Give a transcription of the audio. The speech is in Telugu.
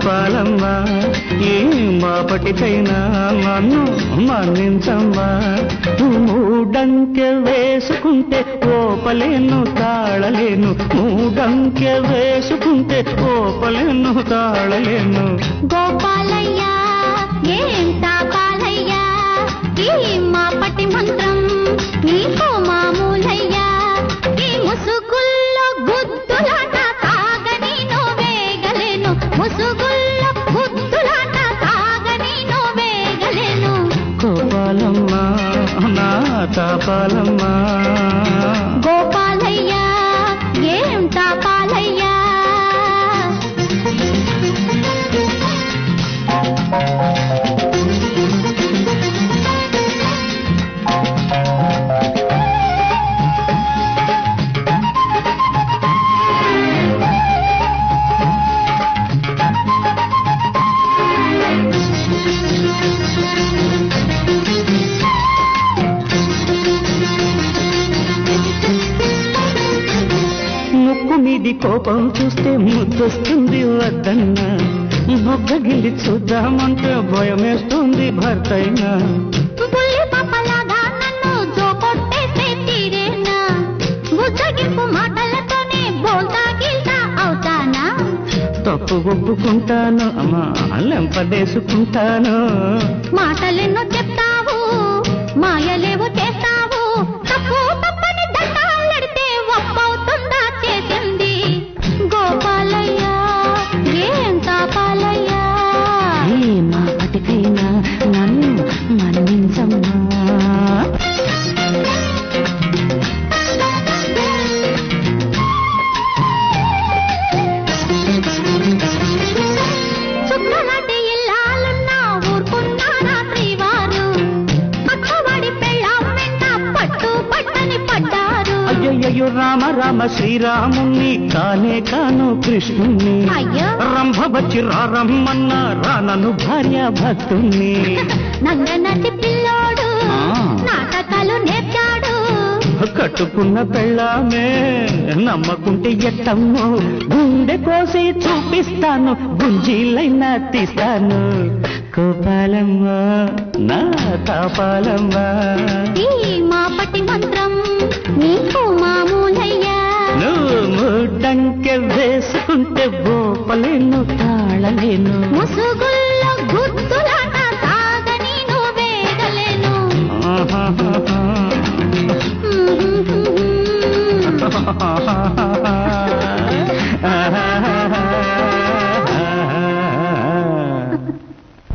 గోపాలమ్మా ఈ మాపటికైనా నన్ను మన్నించమ్మా నువ్వు మూడంకె వేసుకుంటే ఓపలేను తాళలేను మూడంకె వేసుకుంటే ఓపలేను తాళలేను గోపాలయ్యా ఏం తాపాలయ్యా ఈ మా పట్టి మంత్రం నీకు మామూలయ్యా ఈ ముసుగుల్లో గుద్దులాట సాగని వేగలేను ముసుగుల్లో గుద్దులాట సాగని వేగలేను గోపాలమ్మా నా తాపాలమ్మా గోపాలయ్యా ఏం తాపాలయ్యా ముక్కు మీది కోపం చూస్తే ముద్దొస్తుంది వద్దన్నా బొగ్గ గిల్లి చూద్దామంటే భయమేస్తుంది భర్తైనా బుల్లి పాపలాగా నన్ను జోకొట్టేసే తీరేనా బుజ్జగింపు మాటలతోనే బోల్తా గిల్తా అవుతానా తప్పు ఒప్పుకుంటాను అమ్మా లెంపదేసుకుంటాను మాటలెన్నో చెప్తావు మాయలేవో చేస్తావు తప్పు తప్పని దండాలెడితే ఒప్పవుతుందా చేసింది గోపాలయ్యా ఏం తాపాలయ్యా ఈ మాపటికైనా నన్ను మన్నించమ్మా చుక్కలాంటి ఇల్లాలున్నా ఊరుకున్నారా శ్రీవారు పక్కవాడి పెళ్ళాం వెంట పట్టు పట్టని పడ్డారు అయ్యయ్యో రామ రామ శ్రీరాముణ్ణి కానే కాను కృష్ణుణ్ణి అయ్యో. రంభ వచ్చి రారమ్మన్న రానను భార్య భక్తుణ్ణి నంగనటి పిల్లోడు ఆ. నాటకాలు నేర్చాడు కట్టుకున్న పెళ్ళామే నమ్మకుంటే ఎట్టమ్మో గుండె కోసి చూపిస్తాను గుంజీలైనా తీస్తాను కోపాలమ్మ నా తాపాలమ్మ ఈ మాపటి మంత్రం నీకు మామూలయ్యా నువ్వు మూడంకె వేసుకుంటే బోపలేను తాళలేను ముసుగుల్లో గుర్తులాట సాగని వేగలేను ఆహాహాహా.